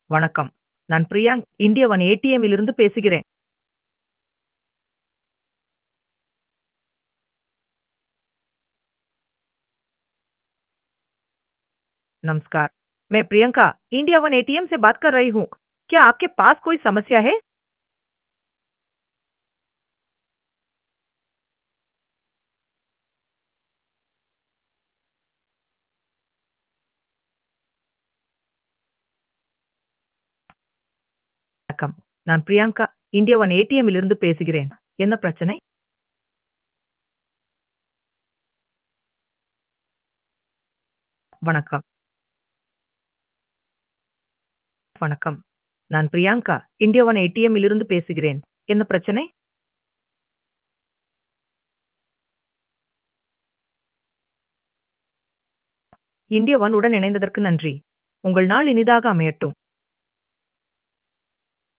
வணக்கம். நான் பிரியாங்க் இந்திய ஒன் ஏடிஎம்மில் இருந்து பேசுகிறேன். नमस्कार, मैं प्रियंका इंडिया वन एटीएम से बात कर रही हूँ। क्या आपके पास कोई समस्या है? வணக்கம். நான் பிரியங்கா இந்தியா ஒன் ஏடிஎம்மில் இருந்து பேசுகிறேன். என்ன பிரச்சனை? வணக்கம். வணக்கம். நான் பிரியங்கா இந்தியா ஒன் ஏடிஎம்மில் இருந்து பேசுகிறேன். என்ன பிரச்சனை? இந்தியா ஒன் உடன் இணைந்ததற்கு நன்றி. உங்கள் நாள் இனிதாக அமையட்டும்.